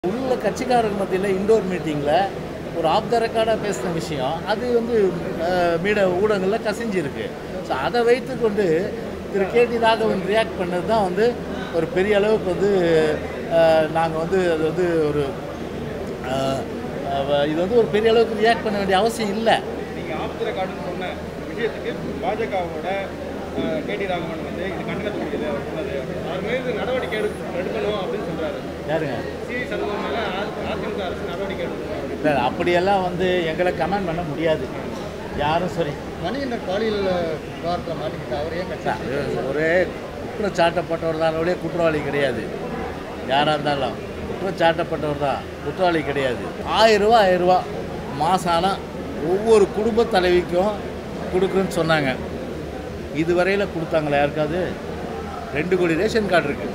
உள்ள கட்சிக்காரங்க மத்தியில் இண்டோர் மீட்டிங்கில் ஒரு ஆஃப் த ரெக்கார்டாக பேசின விஷயம் அது வந்து மீட ஊடகங்களில் கசிஞ்சிருக்கு ஸோ அதை வைத்துக்கொண்டு திரு கே டி ராகவன் ரியாக்ட் பண்ணது தான் வந்து ஒரு பெரிய அளவுக்கு வந்து நாங்கள் வந்து அது வந்து ஒரு அஹ், அஹ், இது வந்து ஒரு பெரிய அளவுக்கு ரியாக்ட் பண்ண வேண்டிய அவசியம் இல்லை நீங்கள் ஆப்திர கார்டுன்னு சொன்ன விஷயத்துக்கு பாஜகவோட கேடி ராகவன் வந்து இது கண்டனத்துக்குரியது அவர் சொன்னது அவர் மீது நடவடிக்கை எடுக்க எடுக்கணும் அப்படின்னு சொல்றாரு யாருங்க சி சண்முகம் மேல அதிமுக அரசு நடவடிக்கை எடுக்கணும் இல்லை அப்படியெல்லாம் வந்து எங்களை கமெண்ட் பண்ண முடியாது யாரும் சரி மணிகண்டன் பாலியல் விவகாரத்தில் மாட்டிக்கிட்டு அவர் ஏன் கட்சி அது ஒரே குற்றச்சாட்டப்பட்டவர் தான் ஒரே குற்றவாளி கிடையாது யாராக இருந்தாலும் குற்றச்சாட்டப்பட்டவர் தான் குற்றவாளி கிடையாது ஆயிரம் ரூபா ஆயிரம் ரூபா மாதம் ஆனால் ஒவ்வொரு குடும்ப தலைவிக்கும் கொடுக்குறேன்னு சொன்னாங்க இதுவரையில் கொடுத்தாங்களா யாருக்காவது ரெண்டு கோடி ரேஷன் கார்டு இருக்குது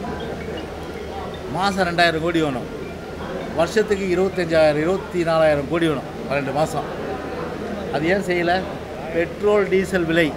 மாதம் ரெண்டாயிரம் கோடி வேணும் வருஷத்துக்கு இருபத்தஞ்சாயிரம் இருபத்தி நாலாயிரம் கோடி வேணும் பன்னெண்டு மாதம் அது ஏன் செய்யலை பெட்ரோல் டீசல் விலை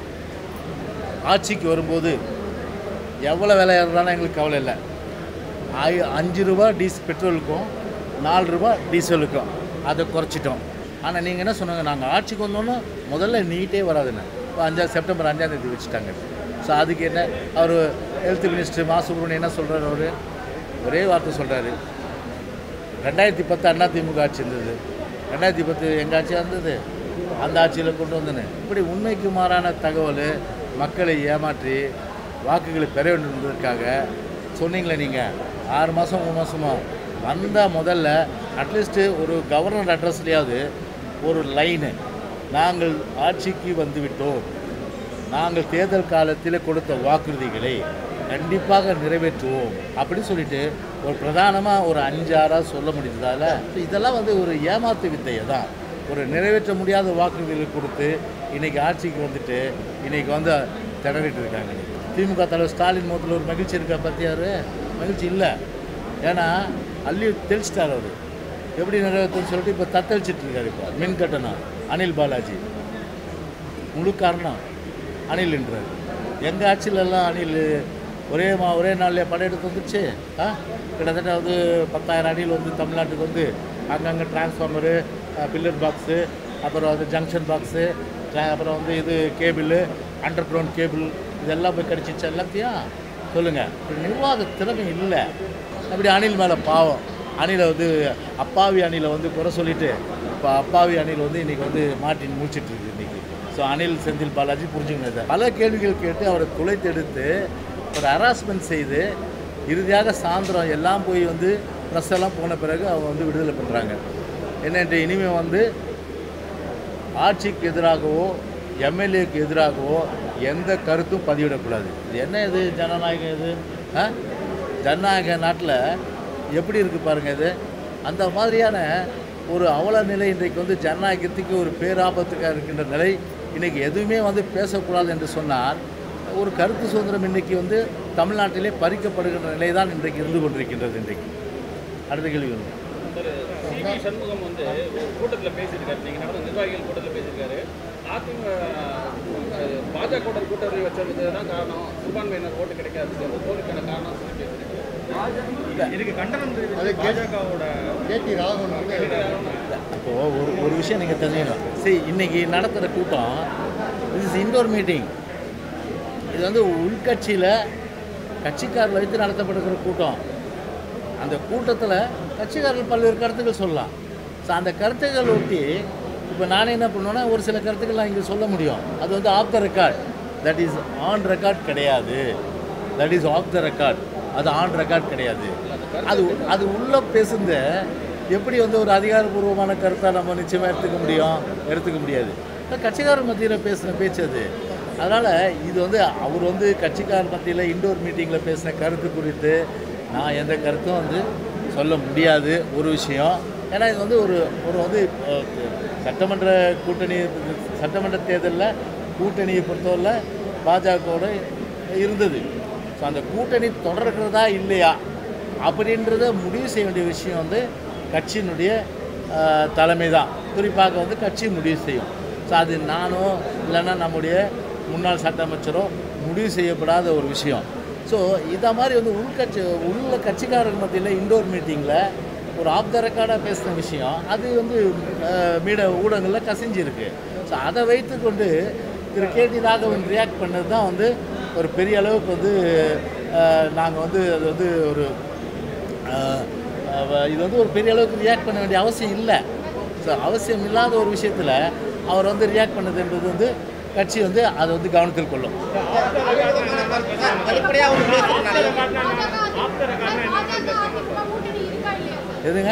ஆட்சிக்கு வரும்போது எவ்வளோ விலை ஏறுறாலும் எங்களுக்கு கவலை இல்லை ஐ அஞ்சு ரூபா டீஸ் பெட்ரோலுக்கும் நாலு ரூபா டீசலுக்கும் அதை குறைச்சிட்டோம் ஆனால் நீங்கள் என்ன சொன்னாங்க நாங்கள் ஆட்சிக்கு வந்தோன்னே முதல்ல நீட்டே வராதுன்னு இப்போ அஞ்சா செப்டம்பர் அஞ்சாம் தேதி வச்சுட்டாங்க ஸோ அதுக்கு என்ன அவர் ஹெல்த் மினிஸ்டர் மா சுப்ரமணியம் என்ன சொல்கிறார் அவர் ஒரே வார்த்தை சொல்கிறாரு ரெண்டாயிரத்தி பத்து அண்ணா திமுக ஆட்சி இருந்தது ரெண்டாயிரத்தி பத்து எங்கள் ஆட்சியாக இருந்தது அந்த ஆட்சியில் கொண்டு வந்தேன்னு இப்படி உண்மைக்கு மாறான தகவல் மக்களை ஏமாற்றி வாக்குகளை பெற வேண்டும் என்பதற்காக சொன்னீங்களே நீங்கள் ஆறு மாதம் மூணு மாதமோ வந்தால் முதல்ல அட்லீஸ்ட்டு ஒரு கவர்னர் அட்ரஸ்லையாவது ஒரு லைனு நாங்கள் ஆட்சிக்கு வந்துவிட்டோம் நாங்கள் தேர்தல் காலத்தில் கொடுத்த வாக்குறுதிகளை கண்டிப்பாக நிறைவேற்றுவோம் அப்படின்னு சொல்லிட்டு ஒரு பிரதானமாக ஒரு அஞ்சாறாக சொல்ல முடிஞ்சதால இதெல்லாம் வந்து ஒரு ஏமாத்து வித்தையை தான் ஒரு நிறைவேற்ற முடியாத வாக்குறுதிகளை கொடுத்து இன்னைக்கு ஆட்சிக்கு வந்துட்டு இன்னைக்கு வந்து திணறிட்டு இருக்காங்க இன்னைக்கு. திமுக தலைவர் ஸ்டாலின் முகத்தில் ஒரு மகிழ்ச்சி இருக்கா பார்த்தியாரு மகிழ்ச்சி இல்லை ஏன்னா அள்ளி தெளிச்சிட்டார் அவர் எப்படி நிறைவேற்றுன்னு சொல்லிட்டு இப்போ தத்தளிச்சிட்டு இருக்காரு இப்போ மின் கட்டணம் அனில் பாலாஜி முழு காரணம் அணில்ன்றார் எங்கள் ஆட்சியிலலாம் அணில் ஒரே மா ஒரே நாள்லேயே படையெடுத்து வந்துச்சு ஆ கிட்டத்தட்ட வந்து பத்தாயிரம் அணில் வந்து தமிழ்நாட்டுக்கு வந்து அங்கங்கே டிரான்ஸ்ஃபார்மரு பில்லர் பாக்ஸு அப்புறம் வந்து ஜங்ஷன் பாக்ஸு அப்புறம் வந்து இது கேபிள் அண்டர் கிரவுண்ட் கேபிள் இதெல்லாம் போய் கிடச்சிச்சு எல்லாத்தையும் சொல்லுங்கள் நிர்வாக திறமை இல்லை அப்படி அணில் மேலே பாவம் அணிலை வந்து அப்பாவி அணிலை வந்து குறை சொல்லிட்டு இப்போ அப்பாவி அணில் வந்து இன்றைக்கி வந்து மாட்டின் மூச்சிட்டு இருக்கு இன்றைக்கி ஸோ அனில் செந்தில் பாலாஜி புரிஞ்சுக்கணும் இதை. பல கேள்விகள் கேட்டு அவரை துளைத்தெடுத்து ஒரு ஹராஸ்மெண்ட் செய்து இறுதியாக சாயந்தரம் எல்லாம் போய் வந்து ப்ரெஸ் எல்லாம் போன பிறகு அவங்க வந்து விடுதலை பண்ணுறாங்க என்னென்று இனிமேல் வந்து ஆட்சிக்கு எதிராகவோ எம்எல்ஏக்கு எதிராகவோ எந்த கருத்தும் பதிவிடக்கூடாது இது என்ன இது ஜனநாயகம் இது ஆ ஜனநாயக நாட்டில் எப்படி இருக்குது பாருங்கள் இது அந்த மாதிரியான ஒரு அவல நிலை இன்றைக்கு வந்து ஜனநாயகத்துக்கு ஒரு பேராபத்துக்காக இருக்கின்ற நிலை இன்றைக்கி எதுவுமே வந்து பேசக்கூடாது என்று சொன்னால் ஒரு கருத்து சுதந்திரம் இன்றைக்கி வந்து தமிழ்நாட்டிலே பறிக்கப்படுகின்ற நிலை தான் இன்றைக்கு இருந்து கொண்டிருக்கின்றது இன்றைக்கு அடுத்த கேள்வி வேணும் சி வி சண்முகம் வந்து ஒரு கூட்டத்தில் பேசியிருக்காரு நீங்கள் நடந்த நிர்வாகிகள் கூட்டத்தில் பேசியிருக்காரு அதிமுக அஹ், பாஜக கூட்டணி வச்சது தான் காரணம் சிறுபான்மையினர் ஓட்டு கிடைக்காது அந்த தோல்விக்கான காரணம் சொல்லி பேசியிருக்காரு இதுக்கு கண்டனம் அது தெரிவித்து பாஜகவோட கேடி ராகவன் வந்து இப்போது ஒரு ஒரு விஷயம் நீங்கள் தெரிஞ்சுக்கணும் சரி இன்றைக்கி நடத்துகிற கூட்டம் இது இஸ் இண்டோர் மீட்டிங் இது வந்து உள்கட்சியில் கட்சிக்காரர்களை வைத்து நடத்தப்படுகிற கூட்டம் அந்த கூட்டத்தில் கட்சிக்காரர்கள் பல்வேறு கருத்துக்கள் சொல்லலாம் ஸோ அந்த கருத்துக்கள் ஒட்டி இப்போ நானே என்ன பண்ணுவேன்னா ஒரு சில கருத்துக்கள் நான் இங்கே சொல்ல முடியும் அது வந்து off the record that is on record கிடையாது that is off the record அது ஆன் ரெக்கார்ட் கிடையாது அது அது உள்ளே பேசுந்த எப்படி வந்து ஒரு அதிகாரப்பூர்வமான கருத்தை நம்ம நிச்சயமாக எடுத்துக்க முடியும் எடுத்துக்க முடியாது இப்ப கட்சிக்காரர் மத்தியில் பேசின பேச்சு அது அதனால் இது வந்து அவர் வந்து கட்சிக்காரர் மத்தியில் இண்டோர் மீட்டிங்கில் பேசின கருத்து குறித்து நான் எந்த கருத்தும் வந்து சொல்ல முடியாது ஒரு விஷயம் ஏன்னா இது வந்து ஒரு ஒரு வந்து அஹ், சட்டமன்ற கூட்டணி சட்டமன்ற தேர்தலில் கூட்டணியை பொறுத்தவரை பாஜகவோட இருந்தது ஸோ அந்த கூட்டணி தொடர்கிறதா இல்லையா அப்படின்றத முடிவு செய்ய வேண்டிய விஷயம் வந்து கட்சியினுடைய தலைமை தான் குறிப்பாக வந்து கட்சி முடிவு செய்யும் ஸோ அது நானோ இல்லைன்னா நம்முடைய முன்னாள் சட்ட அமைச்சரோ முடிவு செய்யப்படாத ஒரு விஷயம் ஸோ இதை மாதிரி வந்து உள்கட்சி உள்ள கட்சிக்காரர்கள் மத்தியில் இண்டோர் மீட்டிங்கில் ஒரு ஆஃப் த ரெக்கார்டாக பேசின விஷயம் அது வந்து மீட ஊடகங்களில் கசிஞ்சிருக்கு ஸோ அதை வைத்துக்கொண்டு திரு கேடி ராகவன் ரியாக்ட் பண்ணது தான் வந்து ஒரு பெரிய அளவுக்கு வந்து நாங்கள் வந்து அது வந்து ஒரு அஹ், அஹ், இது வந்து ஒரு பெரிய அளவுக்கு ரியாக்ட் பண்ண வேண்டிய அவசியம் இல்லை ஸோ அவசியம் இல்லாத ஒரு விஷயத்தில் அவர் வந்து ரியாக்ட் பண்ணதுன்றது வந்து கட்சி வந்து அதை வந்து கவனத்தில் கொள்ளும் வெளிப்படையாக அவங்க பேசுறதுனால எதுங்க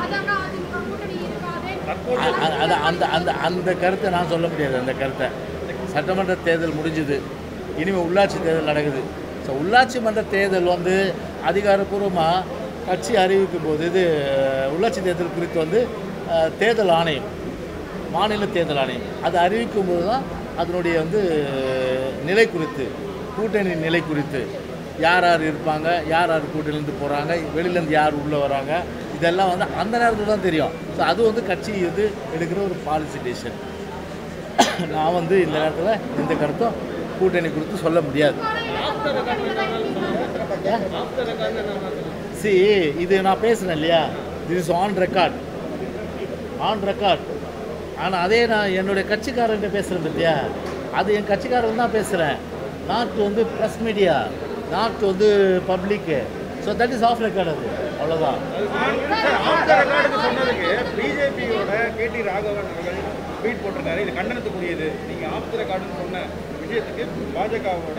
அ- அ- அது அந்த அந்த அந்த கருத்தை நான் சொல்ல முடியாது அந்த கருத்தை சட்டமன்ற தேர்தல் முடிஞ்சுது இனிமேல் உள்ளாட்சி தேர்தல் நடக்குது ஸோ உள்ளாட்சி மன்ற தேர்தல் வந்து அதிகாரப்பூர்வமாக கட்சி அறிவிக்கும் போது இது அஹ், உள்ளாட்சி தேர்தல் குறித்து வந்து அஹ், தேர்தல் ஆணையம் மாநில தேர்தல் ஆணையம் அது அறிவிக்கும் போது தான் அதனுடைய வந்து நிலை குறித்து கூட்டணி நிலை குறித்து யார் யார் இருப்பாங்க யார் யார் கூட்டணிலேருந்து போகிறாங்க வெளியிலேருந்து யார் உள்ளே வராங்க இதெல்லாம் வந்து அந்த நேரத்தில் தான் தெரியும் ஸோ அது வந்து கட்சி வந்து எடுக்கிற ஒரு பாலிசி டெசிஷன் நான் வந்து இந்த நேரத்தில் எந்த கருத்தும் கூட்டணி குறித்து சொல்ல முடியாது சி இது நான் பேசுகிறேன் இல்லையா this is on record on record ஆனால் அதே நான் என்னுடைய கட்சிக்காரன்ட்ட பேசுகிறேன் பத்தியா அது என் கட்சிக்காரன் தான் பேசுகிறேன் நாட் வந்து ப்ரெஸ் மீடியா நாட் வந்து பப்ளிக்கு so that is off record அது அவ்வளோதான் சொன்னதுக்கு பிஜேபியோட கேடி ராகவன் அவர்கள் ட்வீட் போட்டிருக்காரு இது கண்டனத்துக்குரியது நீங்க ஆஃப் த ரெக்கார்டுன்னு சொன்ன விஷயத்துக்கு பாஜகவோட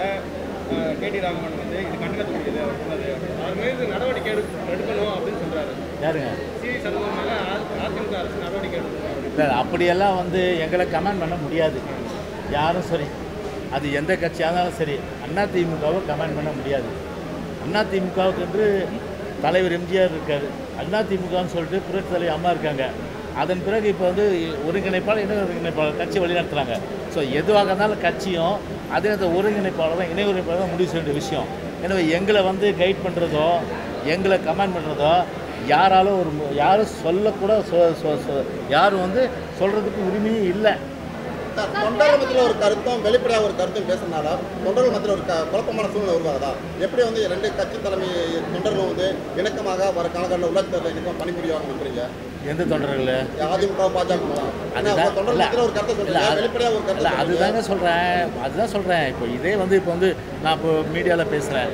கேடி ராகவன் வந்து இது கண்டனத்துக்குரியது அவர் சொன்னது அவர் மீது நடவடிக்கை எடுக்க- எடுக்கணும் அப்படின்னு சொல்றாரு யாருங்க சி சண்முகம் மேல அ- அதிமுக அரசு நடவடிக்கை எடுக்கணும் அப்படின்னு. இல்லை அப்படியெல்லாம் வந்து எங்களை கமெண்ட் பண்ண முடியாது யாரும் சரி அது எந்த கட்சியாக இருந்தாலும் சரி அண்ணா திமுகவை கமெண்ட் பண்ண முடியாது அண்ணா திமுகவுக்கு என்று தலைவர் எம்ஜிஆர் இருக்கார் அண்ணா திமுகன்னு சொல்லிட்டு புரட்சி தலைவர் அம்மா இருக்காங்க அதன் பிறகு இப்போ வந்து ஒருங்கிணைப்பாளர் இணை ஒருங்கிணைப்பாளர் கட்சி வழி நடத்துகிறாங்க ஸோ எதுவாக இருந்தாலும் கட்சியும் அதே அந்த ஒருங்கிணைப்பாளரும் இணை ஒருங்கிணைப்பாளரும் முடிவு செய்ய வேண்டிய விஷயம் எனவே எங்களை வந்து கைட் பண்ணுறதோ எங்களை கமெண்ட் பண்ணுறதோ யாராலும் ஒரு மு- யாரும் சொல்லக்கூட சொ- சொ- சொ- யாரும் வந்து சொல்கிறதுக்கு உரிமையே இல்லை சார், தொண்டர்கள் மத்தியில் ஒரு கருத்தும் வெளிப்படையாக ஒரு கருத்தும் பேசுறதுனால தொண்டர்கள் மத்தியில் ஒரு க- குழப்பமான சூழ்நிலை உருவாகுதா எப்படி வந்து ரெண்டு கட்சி தலைமை தொண்டர்களும் வந்து இணக்கமாக வர காலகட்டத்தில் உள்ளாட்சி தேர்தல் இணக்கம் பணிபுரிவாங்க நம்புறீங்க எந்த தொண்டர்கள் அதிமுக பாஜக அதுதான் தொண்டர்கள் இல்ல, மத்தியில் ஒரு கருத்தை இல்ல, சொல்றீங்க அது- வெளிப்படையாக ஒரு இல்ல கருத்தை சொல்றீங்க. அதுதாங்க சொல்கிறேன் அதுதான் சொல்கிறேன் இப்போ இதே வந்து இப்போ வந்து நான் இப்போ மீடியாவில் பேசுகிறேன்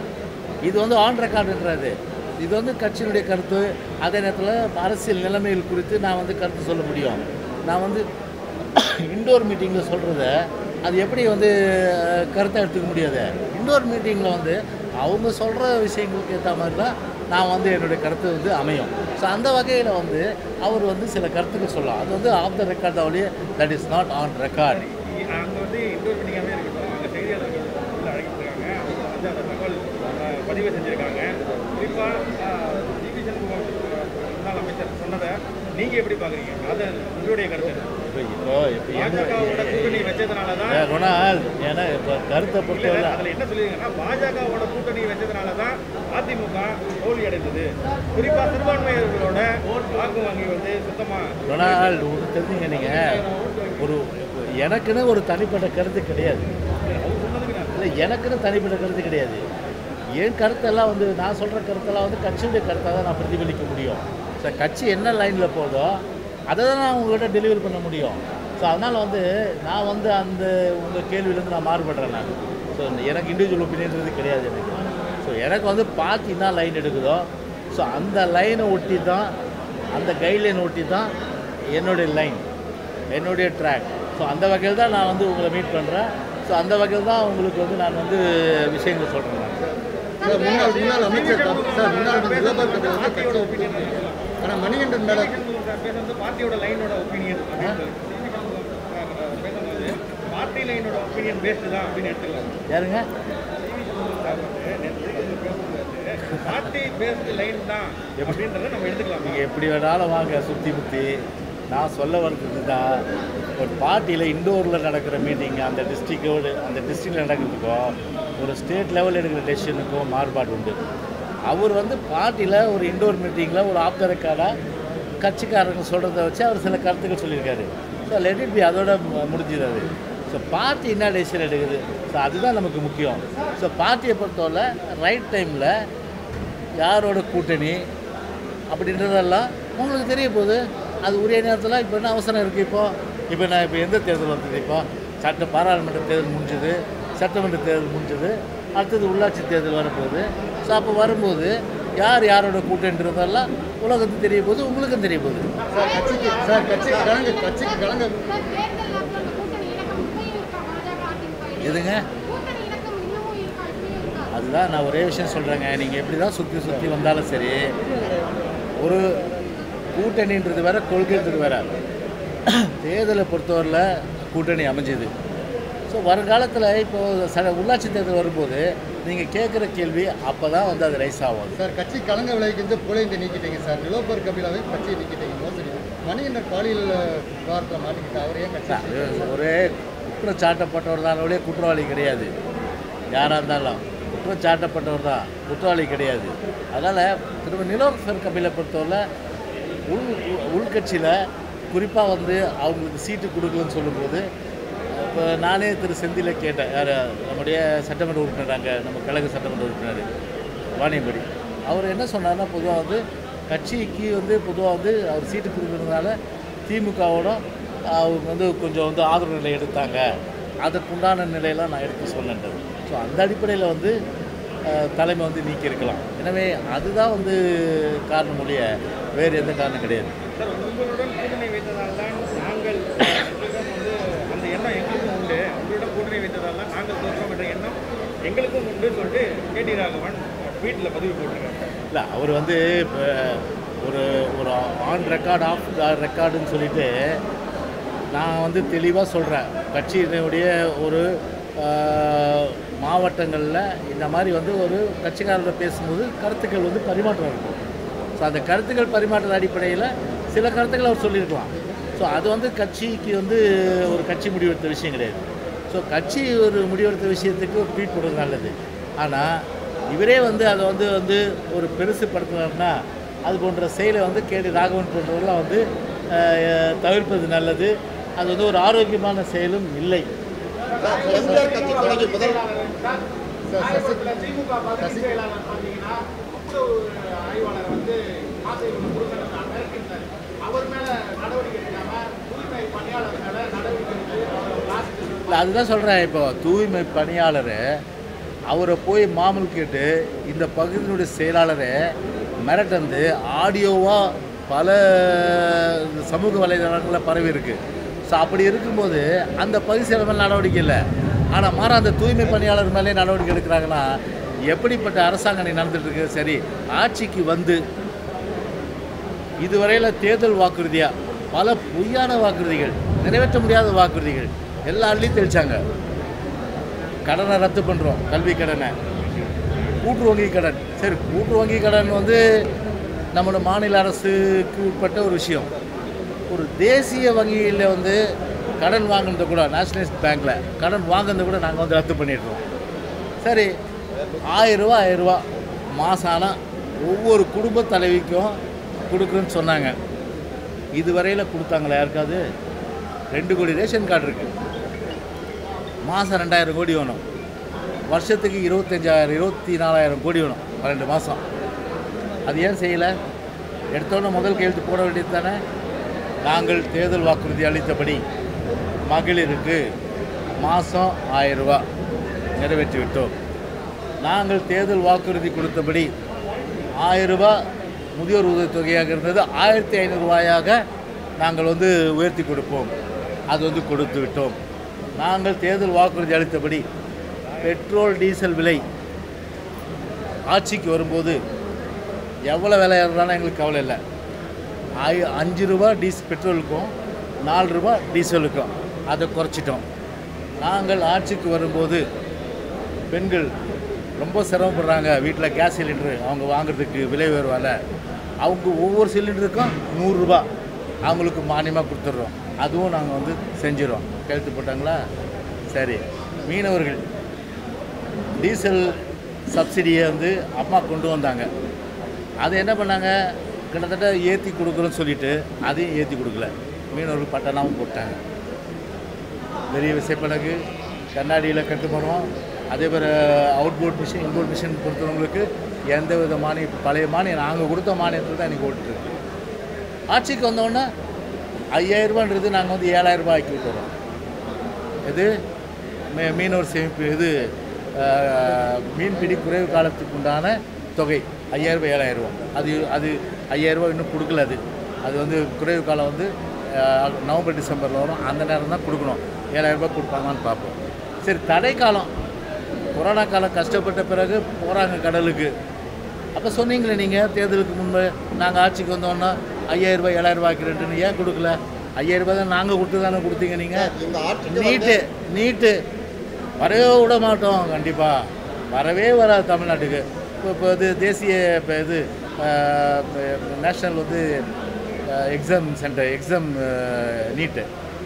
இது வந்து ஆன் ரெக்கார்டுன்றது இது வந்து கட்சியினுடைய கருத்து அதே நேரத்தில் அரசியல் நிலைமைகள் குறித்து நான் வந்து கருத்து சொல்ல முடியும் நான் வந்து இண்டோர் மீட்டிங்கில் சொல்கிறத அது எப்படி வந்து அஹ், கருத்தை எடுத்துக்க முடியாது இண்டோர் மீட்டிங்கில் வந்து அவங்க சொல்கிற விஷயங்களுக்கு ஏற்ற மாதிரி தான் நான் வந்து என்னுடைய கருத்து வந்து அமையும் ஸோ அந்த வகையில் வந்து அவர் வந்து சில கருத்துக்கள் சொல்லலாம் அது வந்து ஆஃப் த ரெக்கார்ட் ஒழிய that is not on record அங்கே வந்து இண்டோர் மீட்டிங்காகவே இருக்கட்டும் அங்கே செய்தியாளர்கள் வந்து அழைக்கப்பட்டிருக்காங்க அவங்க வந்து அந்த தகவல் அஹ், பதிவு செஞ்சுருக்காங்க குறிப்பாக ஜிபி சண்முகம் அஹ், முன்னாள் அமைச்சர் சொன்னதை நீங்கள் எப்படி பார்க்குறீங்க அது உங்களுடைய கருத்து என்ன? இப்போ இப்போ இப்போ பாஜகவோட கூட்டணி வச்சதுனால தான் என்ன ரொனால் ஏன்னா இப்போ கருத்தை பொறுத்தவரை அதில் என்ன சொல்லியிருக்காங்கன்னா பாஜகவோட கூட்டணி வச்சதுனால தான் அதிமுக தோல்வி அடைந்தது குறிப்பாக சிறுபான்மையர்களோட வாக்கு வங்கி வந்து சுத்தமாக ரொனால்டு ஒன்று தெரிஞ்சுங்க நீங்கள் ஒரு எனக்குன்னு ஒரு தனிப்பட்ட கருத்து கிடையாது இல்லை எனக்குன்னு தனிப்பட்ட கருத்து கிடையாது என் கருத்தெல்லாம் வந்து நான் சொல்கிற கருத்தெல்லாம் வந்து கட்சியுடைய கருத்தை தான் நான் பிரதிபலிக்க முடியும் ஸோ கட்சி என்ன லைனில் போதோ அதை தான் நான் உங்கள்கிட்ட டெலிவரி பண்ண முடியும் ஸோ அதனால் வந்து நான் வந்து அந்த உங்கள் கேள்வியிலேருந்து நான் மாறுபடுறேன் நான் ஸோ எனக்கு இண்டிவிஜுவல் ஒப்பீனியன்றது கிடையாது எனக்கு ஸோ எனக்கு வந்து பார்ட்டி என்ன லைன் எடுக்குதோ ஸோ அந்த லைனை ஒட்டி தான் அந்த கைட்லைன் ஒட்டி தான் என்னுடைய லைன் என்னுடைய ட்ராக் ஸோ அந்த வகையில் தான் நான் வந்து உங்களை மீட் பண்ணுறேன் ஸோ அந்த வகையில் தான் உங்களுக்கு வந்து நான் வந்து விஷயங்களை சொல்கிறேன் நான் சார் முன்னாள் முன்னாள் அமைச்சர் தான். சார் முன்னாள் முதல்வர் கபில் வந்து கட்சி ஒப்புக்கொண்டு ஆனால் மணிகண்டன் மேலே பேசுறது பார்ட்டியோட லைனோட ஒப்பீனியன் அப்படின்னு சொல்லி சிபி சண்முகம் அஹ், பேசும்போது பார்ட்டி லைனோட ஒப்பீனியன் பேஸ்டு தான் அப்படின்னு எடுத்துக்கலாம் யாருங்க சிவி சண்முகம் சார் வந்து நேற்று வந்து பேசும்போது பார்ட்டி பேஸ்டு லைன் தான் அப்படின்றத நம்ம எடுத்துக்கலாம் நீங்கள் எப்படி வேணாலும் வாங்க சுற்றி முற்றி நான் சொல்ல வர்றது தான் ஒரு பார்ட்டியில் இண்டோரில் நடக்கிற மீட்டிங் அந்த டிஸ்ட்ரிக்டோடு அந்த டிஸ்ட்ரிக்டில் நடக்கிறதுக்கும் ஒரு ஸ்டேட் லெவல் எடுக்கிற டெசிஷனுக்கும் மாறுபாடு உண்டு அவர் வந்து பார்ட்டியில் ஒரு இண்டோர் மீட்டிங்கில் ஒரு ஆஃப் த ரெக்கார்டாக கட்சிக்காரங்க சொல்கிறத வச்சு அவர் சில கருத்துக்கள் சொல்லியிருக்காரு ஸோ லெட் இட் பி அதோட மு- முடிஞ்சுது அது ஸோ பார்ட்டி என்ன டெசிஷன் எடுக்குது ஸோ அதுதான் நமக்கு முக்கியம் ஸோ பார்ட்டியை பொறுத்தவரை ரைட் டைமில் யாரோட கூட்டணி அப்படின்றதெல்லாம் உங்களுக்கு தெரிய போகுது அது உரிய நேரத்தில் இப்போ என்ன அவசரம் இருக்குது இப்போ இப்போ நான் இப்போ எந்த தேர்தல் வந்தது இப்போ சட்ட பாராளுமன்ற தேர்தல் முடிஞ்சது சட்டமன்ற தேர்தல் முடிஞ்சது அடுத்தது உள்ளாட்சி தேர்தல் வரப்போகுது ஸோ அப்போ வரும்போது யார் யாரோட கூட்டன்றதெல்லாம் உலகத்துக்கு தெரிய போகுது உங்களுக்கும் தெரிய போகுது சார் கட்சிக்கு சார் கட்சிக்கு கலங்க கட்சிக்கு கலங்க சார், தேர்தல் நேரத்துல அந்த கூட்டணி இணக்கம் இப்பயும் இருக்கா? பாஜக, அதிமுக இடையே? எதுங்க கூட்டணி இணக்கம் இன்னமும் இருக்கா? இப்பயும் இருக்கா? அதுதான் நான் ஒரே விஷயம் சொல்கிறேங்க நீங்கள் எப்படி தான் சுற்றி சுற்றி வந்தாலும் சரி ஒரு கூட்டணின்றது வேற கொள்கைன்றது வேற தேர்தலை பொறுத்தவரையில் கூட்டணி அமைஞ்சது ஸோ வருங்காலத்தில் இப்போ ச உள்ளாட்சி தேர்தல் வரும்போது நீங்கள் கேட்குற கேள்வி அப்போ தான் வந்து அது ரைஸ் ஆகும் சார் கட்சி கலங்க விளைவிக்கிறது புலைந்து நீக்கிட்டீங்க சார் நிலோபர் கபிலாவை கட்சியை நீக்கிட்டீங்க மோசடி மணிகண்டன் பாலியல் விவகாரத்தில் மாட்டிக்கிட்டு அவரே கட்சி அது ஒரே குற்றம் சாட்டப்பட்டவர் தான் ஒரே குற்றவாளி கிடையாது யாராக இருந்தாலும் குற்றம் சாட்டப்பட்டவர் தான் குற்றவாளி கிடையாது அதனால் திரும்ப நிலோஃபர் கபிலை பொறுத்தவரை உள் உள்கட்சியில் குறிப்பாக வந்து அவங்களுக்கு சீட்டு கொடுக்கலன்னு சொல்லும்போது இப்போ நானே திரு செந்தில கேட்டேன் யார் நம்முடைய சட்டமன்ற உறுப்பினர் அங்கே நம்ம கழக சட்டமன்ற உறுப்பினர் வாணியம்படி அவர் என்ன சொன்னார்னா பொதுவாக வந்து கட்சிக்கு வந்து பொதுவாக வந்து அவர் சீட்டு கொடுக்கறதுனால திமுகவோட அவங்க வந்து கொஞ்சம் வந்து ஆதரவு நிலை எடுத்தாங்க அதுக்குண்டான நிலையெல்லாம் நான் எடுத்து சொன்னேன்றது ஸோ அந்த அடிப்படையில் வந்து அஹ், தலைமை வந்து நீக்கியிருக்கலாம் எனவே அதுதான் வந்து காரணம் ஒழிய வேறு எந்த காரணம் கிடையாது சார் உங்களுடன் கூட்டணி வைத்ததால் தான் நாங்கள் எங்களிடம் வந்து அந்த எண்ணம் எங்களுக்கும் உண்டு உங்களிடம் கூட்டணி வைத்ததால் தான் நாங்கள் தோற்றோம் என்ற எண்ணம் எங்களுக்கும் உண்டு சொல்லிட்டு கேடி ராகவன் ட்வீட்டில் பதிவு போட்டிருக்காங்க இல்லை அவர் வந்து இப்போ ஒரு ஒரு ஆன் ரெக்கார்ட் ஆஃப் ரெக்கார்டுன்னு சொல்லிட்டு நான் வந்து தெளிவாக சொல்கிறேன் கட்சியினுடைய ஒரு மாவட்டங்களில் இந்த மாதிரி வந்து ஒரு கட்சிக்காரர்கிட்ட பேசும்போது கருத்துக்கள் வந்து பரிமாற்றம் இருக்கும் ஸோ அந்த கருத்துக்கள் பரிமாற்ற அடிப்படையில் சில கருத்துக்கள் அவர் சொல்லியிருக்கலாம் ஸோ அது வந்து கட்சிக்கு வந்து ஒரு கட்சி முடிவெடுத்த விஷயம் கிடையாது ஸோ கட்சி ஒரு முடிவெடுத்த விஷயத்துக்கு ஒரு ட்வீட் போடுறது நல்லது ஆனால் இவரே வந்து அதை வந்து வந்து ஒரு பெருசு படுத்தினார்னா அது போன்ற செயலை வந்து கேடி ராகவன் போன்றவர்கள்லாம் வந்து அஹ், தவிர்ப்பது நல்லது அது வந்து ஒரு ஆரோக்கியமான செயலும் இல்லை சார், எம்ஜிஆர் கட்சி தொடங்கி முதல் சார் சசி சசி பார்த்தீங்கன்னா கூட்டுறவு ஆய்வாளர் வந்து காசை கொடுக்கணும் மிரட்டிருந்தார் அவர் மேல நடவடிக்கை எடுக்காம தூய்மை பணியாளர் மேல நடவடிக்கை எடுத்து அவரை லாஸ்ட் இல்லை அதுதான் சொல்கிறேன் இப்போ தூய்மை பணியாளர் அவரை போய் மாமூல் கேட்டு இந்த பகுதியினுடைய செயலாளரை மிரட்டந்து ஆடியோவாக பல சமூக வலைதளங்களில் பரவி இருக்கு ஸோ அப்படி இருக்கும்போது அந்த பகுதி செயலர் மேலே நடவடிக்கை இல்லை ஆனால் மாற அந்த தூய்மை பணியாளர் மேலே நடவடிக்கை எடுக்கிறாங்கன்னா எப்படிப்பட்ட அரசாங்கம் நடந்துட்டு இருக்கு சரி ஆட்சிக்கு வந்து இதுவரையில் தேர்தல் வாக்குறுதியாக பல பொய்யான வாக்குறுதிகள் நிறைவேற்ற முடியாத வாக்குறுதிகள் எல்லா அள்ளியும் தெளிச்சாங்க கடனை ரத்து பண்ணுறோம் கல்வி கடனை கூட்டு வங்கி கடன் சரி கூட்டு வங்கி கடன் வந்து நம்மளோட மாநில அரசுக்கு உட்பட்ட ஒரு விஷயம் ஒரு தேசிய வங்கியில் வந்து கடன் வாங்குனது கூட நேஷனலைஸ்ட் பேங்க்கில் கடன் வாங்குனது கூட நாங்கள் வந்து ரத்து பண்ணிடுறோம் சரி ஆயிரரூவா ஆயிரரூவா மாதம் ஆனால் ஒவ்வொரு குடும்ப தலைவிக்கும் கொடுக்குறேன்னு சொன்னாங்க இதுவரையில் கொடுத்தாங்களா யாருக்காவது ரெண்டு கோடி ரேஷன் கார்டு இருக்குது மாதம் ரெண்டாயிரம் கோடி வேணும் வருஷத்துக்கு இருபத்தஞ்சாயிரம் இருபத்தி நாலாயிரம் கோடி வேணும் பன்னெண்டு மாதம் அது ஏன் செய்யலை எடுத்தோன்னே முதல் கையெழுத்து போட வேண்டியது தானே நாங்கள் தேர்தல் வாக்குறுதி அளித்தபடி மகளிருக்கு மாதம் ஆயிரம் ரூபாய் நிறைவேற்றி விட்டோம் நாங்கள் தேர்தல் வாக்குறுதி கொடுத்தபடி ஆயிரம் ரூபாய் முதியோர் உதவித்தொகையாக இருந்தது ஆயிரத்தி ஐநூறுரூவாயாக நாங்கள் வந்து உயர்த்தி கொடுப்போம் அது வந்து கொடுத்து விட்டோம் நாங்கள் தேர்தல் வாக்குறுதி அளித்தபடி பெட்ரோல் டீசல் விலை ஆட்சிக்கு வரும்போது எவ்வளோ விலை ஏறுறாலும் எங்களுக்கு கவலை இல்லை ஐ அஞ்சு ரூபா டீஸ் பெட்ரோலுக்கும் நாலு ரூபா டீசலுக்கும் அதை குறைச்சிட்டோம் நாங்கள் ஆட்சிக்கு வரும்போது பெண்கள் ரொம்ப சிரமப்படுறாங்க வீட்டில் கேஸ் சிலிண்டரு அவங்க வாங்குறதுக்கு விலை உயர்வால் அவங்க ஒவ்வொரு சிலிண்டருக்கும் நூறுரூபா அவங்களுக்கு மானியமாக கொடுத்துட்றோம் அதுவும் நாங்கள் வந்து செஞ்சிடறோம் கழுத்து போட்டாங்களா சரி மீனவர்கள் டீசல் சப்சிடியை வந்து அம்மா கொண்டு வந்தாங்க அதை என்ன பண்ணாங்க கிட்டத்தட்ட ஏற்றி கொடுக்குறோன்னு சொல்லிட்டு அதையும் ஏற்றி கொடுக்கல மீனவர்கள் பட்டனாவும் போட்டாங்க பெரிய விசைப்படகு கண்ணாடியில் கட்டுமரம் அதே மாதிரி அவுட்போர்ட் மிஷின் இன்போர்ட் மிஷின் பொறுத்தவங்களுக்கு எந்த வித மானியம் இப்ப பழைய மானியம் நாங்கள் கொடுத்த மானியத்தில் தான் இன்றைக்கி ஓட்டுருக்கு ஆட்சிக்கு வந்தோடனே ஐயாயிரரூபான்றது நாங்கள் வந்து ஏழாயிரரூபா ஆக்கி விட்டுறோம் இது மீ மீனவர் சேமிப்பு இது அஹ், மீன்பிடி குறைவு காலத்துக்கு உண்டான தொகை ஐயாயிரரூபா ஏழாயிரரூபா அது அது ஐயாயிரரூபா இன்னும் கொடுக்கல அது அது வந்து குறைவு காலம் வந்து அஹ், நவம்பர் டிசம்பரில் வரும் அந்த நேரம் தான் கொடுக்கணும் ஏழாயிரரூபா கொடுப்பாங்கன்னு பார்ப்போம் சரி தடை காலம் கொரோனா காலம் கஷ்டப்பட்ட பிறகு போகிறாங்க கடலுக்கு அப்போ சொன்னீங்களே நீங்கள் தேர்தலுக்கு முன்பு நாங்கள் ஆட்சிக்கு வந்தோன்னா ஐயாயிரரூபா ஏழாயிரரூபா ஆக்கிறேன்ட்டுன்னு ஏன் கொடுக்கல ஐயாயிரரூபா தான் நாங்கள் கொடுத்து தானே கொடுத்தீங்க நீங்கள் இந்த ஆட்சிக்கு நீட்டு நீட்டு வரவே விட மாட்டோம் கண்டிப்பாக வரவே வராது தமிழ்நாட்டுக்கு இப்போ இப்போ இது தேசிய இப்போ இது நேஷ்னல் வந்து எக்ஸாம் சென்டர் எக்ஸாம் நீட்டு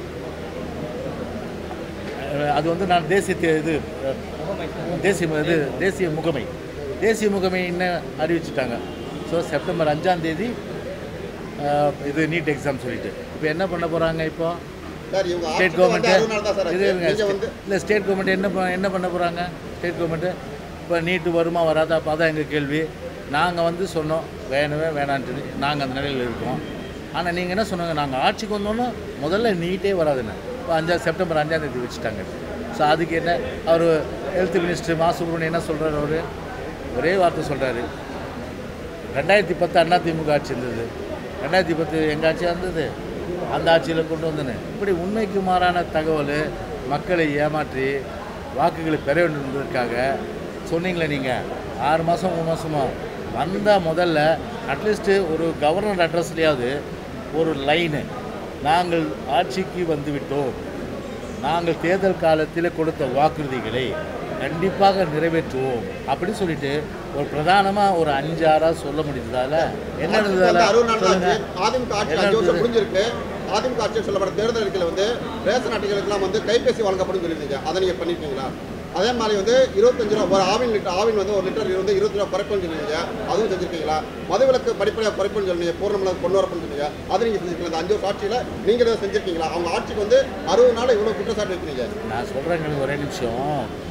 அது வந்து நான் தேசிய தே- இது அஹ், தேசிய மு- இது தேசிய முகமை தேசிய முகமை என்ன அறிவிச்சிட்டாங்க ஸோ செப்டம்பர் அஞ்சாம் தேதி அஹ், இது நீட் எக்ஸாம் சொல்லிட்டு இப்போ என்ன பண்ண போகிறாங்க இப்போ சார் இவங்க ஸ்டேட் ஆட்சிக்கு வந்து அறுபது நாள் தான் சார் கவர்மெண்ட்டு ஆச்சு. நீங்க வந்து இல்லை ஸ்டேட் கவர்மெண்ட் என்ன ப- என்ன பண்ண போகிறாங்க ஸ்டேட் கவர்மெண்ட்டு இப்போ நீட்டு வருமா வராதா அப்போ அதான் எங்கள் கேள்வி நாங்கள் வந்து சொன்னோம் வேணவே வேணான்ட்டு நாங்கள் அந்த நிலையில் இருக்கோம் ஆனால் நீங்கள் என்ன சொன்னாங்க நாங்கள் ஆட்சிக்கு வந்தோன்னே முதல்ல நீட்டே வராதுன்னு இப்போ அஞ்சா செப்டம்பர் அஞ்சாம் தேதி வச்சுட்டாங்க ஸோ அதுக்கு என்ன அவர் ஹெல்த் மினிஸ்டர் மா சுப்ரமணியம் என்ன சொல்கிறார் அவர் ஒரே வார்த்தை சொல்கிறாரு ரெண்டாயிரத்தி பத்து அண்ணா திமுக ஆட்சி இருந்தது ரெண்டாயிரத்தி பத்து எங்கள் ஆட்சியாக இருந்தது அந்த ஆட்சியில் கொண்டு வந்தேன்னு இப்படி உண்மைக்கு மாறான தகவல் மக்களை ஏமாற்றி வாக்குகளை பெற வேண்டும் என்பதற்காக சொன்னீங்களே நீங்கள் ஆறு மாதம் மூணு மாதமா வந்தால் முதல்ல அட்லீஸ்ட்டு ஒரு கவர்னர் அட்ரஸ்லையாவது ஒரு லைனு நாங்கள் ஆட்சிக்கு வந்துவிட்டோம் நாங்கள் தேர்தல் காலத்தில் கொடுத்த வாக்குறுதிகளை கண்டிப்பாக நிறைவேற்றுவோம் அப்படி சொல்லிட்டு ஒரு பிரதானமாக ஒரு அஞ்சு ஆறாக சொல்ல முடிஞ்சதால என்ன ஆட்சிக்கு வந்து அறுபது நாள் தான் சொல்லுங்க ஆச்சு. அதிமுக ஆட்சி என்ன அஞ்சு வருஷம் இருந்தது? முடிஞ்சிருக்கு அதிமுக ஆட்சியில் சொல்லப்பட்ட தேர்தல் அறிக்கையில் வந்து ரேஷன் அட்டைகளுக்கெல்லாம் வந்து கைபேசி வழங்கப்படும் சொல்லியிருந்தீங்க அதை நீங்கள் பண்ணிட்டீங்களா அதே மாதிரி வந்து இருபத்தஞ்சு ரூபா ஒரு ஆவின் லிட்டர் ஆவின் வந்து ஒரு லிட்டர் வந்து இருபத்தி ரூபா குறைப்புன்னு சொன்னீங்க அதுவும் செஞ்சிருக்கீங்களா மதுவிலக்கு படிப்படியாக குறைப்புன்னு சொன்னீங்க பூர்ணமலை கொண்டு வரப்புன்னு சொன்னீங்க அதை நீங்கள் செஞ்சிருக்கீங்களா அந்த அஞ்சு வருஷம் ஆட்சியில் நீங்கள் இதை செஞ்சிருக்கீங்களா அவங்க ஆட்சிக்கு வந்து அறுபது நாள் இவ்வளோ குற்றச்சாட்டு வைக்கிறீங்க நான் சொல்கிறேங்க ஒரே நிமிஷம்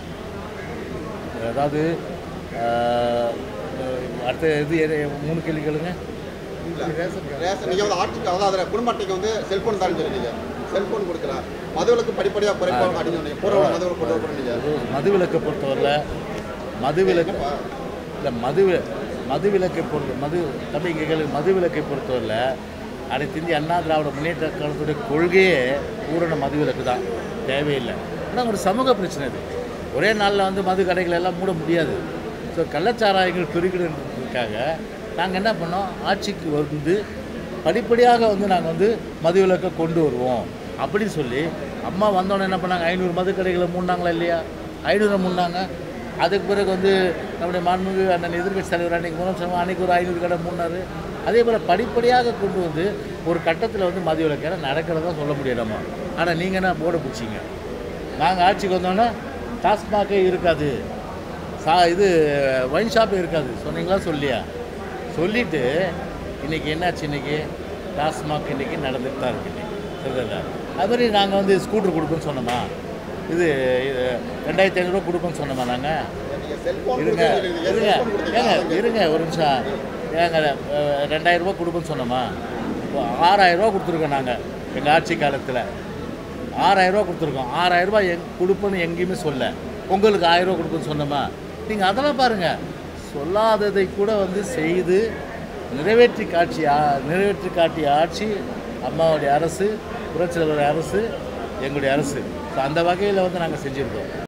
அதாவது ஆஹ், அடுத்த இது எது- மூணு கேள்வி கேளுங்க ரேஷன் நீங்கள் வந்து ஆட்சிக்கு அதாவது அதில் குடும்ப அட்டைக்கு வந்து செல்ஃபோன் தான் சொல்லிட்டீங்க செல்ஃபோன் கொடுக்கல மதுவிலக்கு படிப்படியாக குறைப்பாங்க அப்படின்னு சொன்னீங்க பூர்ணமலை மதுவிலக்கு கொண்டு வரப்படும் அது மதுவிலக்கை பொறுத்தவரையில் மதுவிலக்கு இல்லை மது மதுவிலக்கை பொறுத்த மது தம்பி இங்கே கேளு மதுவிலக்கை பொறுத்தவரையில் அனைத்து இந்திய அண்ணா திராவிட முன்னேற்ற கழகத்துடைய கொள்கையே பூரண மதுவிலக்கு தான் தேவையில்லை ஆனால் ஒரு சமூக பிரச்சனை இது ஒரே நாளில் வந்து மது கடைகள் எல்லாம் மூட முடியாது ஸோ கள்ளச்சாராயங்கள் பெருகிடுன்றதுக்காக நாங்கள் என்ன பண்ணோம் ஆட்சிக்கு வந்து படிப்படியாக வந்து நாங்கள் வந்து மதுவிலக்கை கொண்டு வருவோம் அப்படின்னு சொல்லி அம்மா வந்தோடனே என்ன பண்ணாங்க ஐநூறு மது கடைகளை மூடினாங்களா இல்லையா ஐநூறு மூடினாங்க அதுக்கு பிறகு வந்து நம்முடைய மாண்புமிகு அண்ணன் எதிர்க்கட்சி தலைவர் அன்றைக்கி மூலம் சொன்னாங்க அன்றைக்கி ஒரு ஐநூறு கடை மூடினாரு அதே போல் படிப்படியாக கொண்டு வந்து ஒரு கட்டத்தில் வந்து மதிய விளக்கேற நடக்கிறதா சொல்ல முடியும் நம்ம ஆனால் நீங்கள் என்ன போர்டை பிடிச்சிங்க நாங்கள் ஆட்சிக்கு வந்தோன்னே டாஸ்மாகே இருக்காது சா இது ஒயின் ஷாப்பே இருக்காது சொன்னீங்களா சொல்லியா சொல்லிவிட்டு இன்றைக்கி என்னாச்சு இன்றைக்கி டாஸ்மாக் இன்றைக்கி நடந்துட்டு தான் இருக்கு இன்னைக்கு. சரிதல்ல அது மாதிரி நாங்கள் வந்து ஸ்கூட்டர் கொடுப்போம்னு சொன்னோமா இது இது ரெண்டாயிரத்தி ஐநூறுரூவா கொடுப்போம்னு சொன்னோமா நாங்கள் நீங்கள் செல்ஃபோன் இருங்க கொடுத்தீங்க இருங்க செல்ஃபோன் கொடுத்தீங்க ஏங்க இருங்க ஒரு நிமிஷம் ஏங்க அஹ், ரெண்டாயிரம் ரூபாய் கொடுப்போம்னு சொன்னோமா இப்போ ஆறாயிரம் ரூபாய் கொடுத்துருக்கோம் நாங்கள் எங்கள் ஆட்சி காலத்தில் ஆறாயிரம் ரூபாய் கொடுத்துருக்கோம் ஆறாயிரம் ரூபாய் எங் கொடுப்போன்னு எங்கேயுமே சொல்ல உங்களுக்கு ஆயிரம் ரூபாய் கொடுப்போன்னு சொன்னோமா நீங்கள் அதெல்லாம் பாருங்கள் சொல்லாததை கூட வந்து செய்து நிறைவேற்றி காட்சி ஆ- நிறைவேற்றி காட்டிய ஆட்சி அம்மாவுடைய அரசு புரட்சித்தலைவர் அரசு எங்களுடைய அரசு ஸோ அந்த வகையில் வந்து நாங்கள் செஞ்சுருக்கோம்